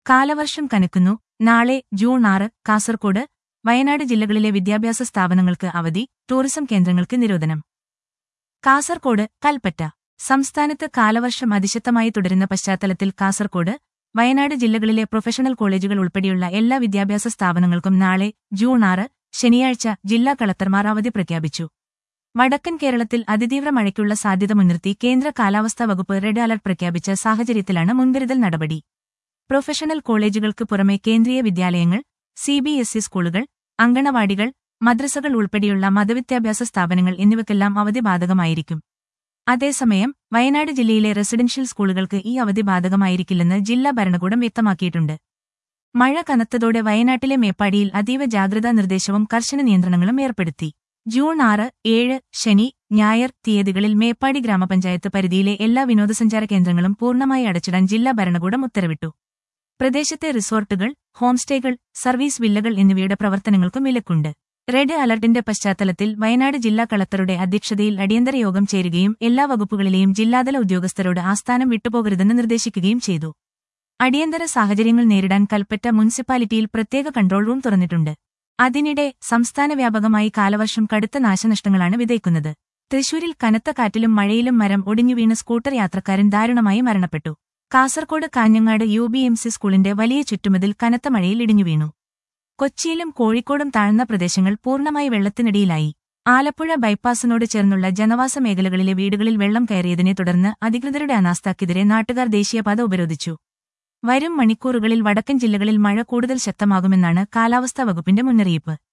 കാലവർഷം കനക്കുന്നു നാളെ ജൂൺ ആറ് കാസർകോട് വയനാട് ജില്ലകളിലെ വിദ്യാഭ്യാസ സ്ഥാപനങ്ങൾക്ക് അവധി ടൂറിസം കേന്ദ്രങ്ങൾക്ക് നിരോധനം കാസർകോട് കൽപ്പറ്റ സംസ്ഥാനത്ത് കാലവർഷം അതിശക്തമായി തുടരുന്ന പശ്ചാത്തലത്തിൽ കാസർകോട് വയനാട് ജില്ലകളിലെ പ്രൊഫഷണൽ കോളേജുകൾ ഉൾപ്പെടെയുള്ള എല്ലാ വിദ്യാഭ്യാസ സ്ഥാപനങ്ങൾക്കും നാളെ ജൂൺ ആറ് ശനിയാഴ്ച ജില്ലാ കളക്ടർമാർ അവധി പ്രഖ്യാപിച്ചു വടക്കൻ കേരളത്തിൽ അതിതീവ്ര മഴയ്ക്കുള്ള സാധ്യത മുൻനിർത്തി കേന്ദ്ര കാലാവസ്ഥാ വകുപ്പ് റെഡ് അലർട്ട് പ്രഖ്യാപിച്ച സാഹചര്യത്തിലാണ് മുൻകരുതൽ നടപടി പ്രൊഫഷണൽ കോളേജുകൾക്ക് പുറമെ കേന്ദ്രീയ വിദ്യാലയങ്ങൾ സിബിഎസ്ഇ സ്കൂളുകൾ അങ്കണവാടികൾ മദ്രസകൾ ഉൾപ്പെടെയുള്ള മതവിദ്യാഭ്യാസ സ്ഥാപനങ്ങൾ എന്നിവയ്ക്കെല്ലാം അവധി ബാധകമായിരിക്കും അതേസമയം വയനാട് ജില്ലയിലെ റെസിഡൻഷ്യൽ സ്കൂളുകൾക്ക് ഈ അവധി ബാധകമായിരിക്കില്ലെന്ന് ജില്ലാ ഭരണകൂടം വ്യക്തമാക്കിയിട്ടുണ്ട് മഴ കനത്തതോടെ വയനാട്ടിലെ മേപ്പാടിയിൽ അതീവ ജാഗ്രതാ നിർദ്ദേശവും കർശന നിയന്ത്രണങ്ങളും ഏർപ്പെടുത്തി ജൂൺ ആറ് ഏഴ് ശനി ഞായർ തീയതികളിൽ മേപ്പാടി ഗ്രാമപഞ്ചായത്ത് പരിധിയിലെ എല്ലാ വിനോദസഞ്ചാര കേന്ദ്രങ്ങളും പൂർണ്ണമായി അടച്ചിടാൻ ജില്ലാ ഭരണകൂടം ഉത്തരവിട്ടു പ്രദേശത്തെ റിസോർട്ടുകൾ ഹോംസ്റ്റേകൾ സർവീസ് വില്ലകൾ എന്നിവയുടെ പ്രവർത്തനങ്ങൾക്കും വിലക്കുണ്ട് റെഡ് അലർട്ടിന്റെ പശ്ചാത്തലത്തിൽ വയനാട് ജില്ലാ കളക്ടറുടെ അധ്യക്ഷതയിൽ അടിയന്തര യോഗം ചേരുകയും എല്ലാ വകുപ്പുകളിലെയും ജില്ലാതല ഉദ്യോഗസ്ഥരോട് ആസ്ഥാനം വിട്ടുപോകരുതെന്ന് നിർദ്ദേശിക്കുകയും ചെയ്തു അടിയന്തര സാഹചര്യങ്ങൾ നേരിടാൻ കൽപ്പറ്റ മുനിസിപ്പാലിറ്റിയിൽ പ്രത്യേക കൺട്രോൾ റൂം തുറന്നിട്ടുണ്ട് അതിനിടെ സംസ്ഥാന വ്യാപകമായി കാലവർഷം കടുത്ത നാശനഷ്ടങ്ങളാണ് വിതയ്ക്കുന്നത് തൃശൂരിൽ കനത്ത കാറ്റിലും മഴയിലും മരം ഒടിഞ്ഞുവീണ് സ്കൂട്ടർ യാത്രക്കാരൻ ദാരുണമായി മരണപ്പെട്ടു Kasaragod Kanhangad U B M C സ്കൂളിന്റെ വലിയ ചുറ്റുമതിൽ കനത്ത മഴയിൽ ഇടിഞ്ഞുവീണു കൊച്ചിയിലും കോഴിക്കോടും താഴ്ന്ന പ്രദേശങ്ങൾ പൂർണ്ണമായി വെള്ളത്തിനടിയിലായി ആലപ്പുഴ ബൈപ്പാസിനോട് ചേർന്നുള്ള ജനവാസ മേഖലകളിലെ വീടുകളിൽ വെള്ളം കയറിയതിനെ തുടർന്ന് അധികൃതരുടെ അനാസ്ഥക്കെതിരെ നാട്ടുകാർ ദേശീയപാത ഉപരോധിച്ചു വരും മണിക്കൂറുകളിൽ വടക്കൻ ജില്ലകളിൽ മഴ കൂടുതൽ ശക്തമാകുമെന്നാണ് കാലാവസ്ഥാ വകുപ്പിന്റെ മുന്നറിയിപ്പ്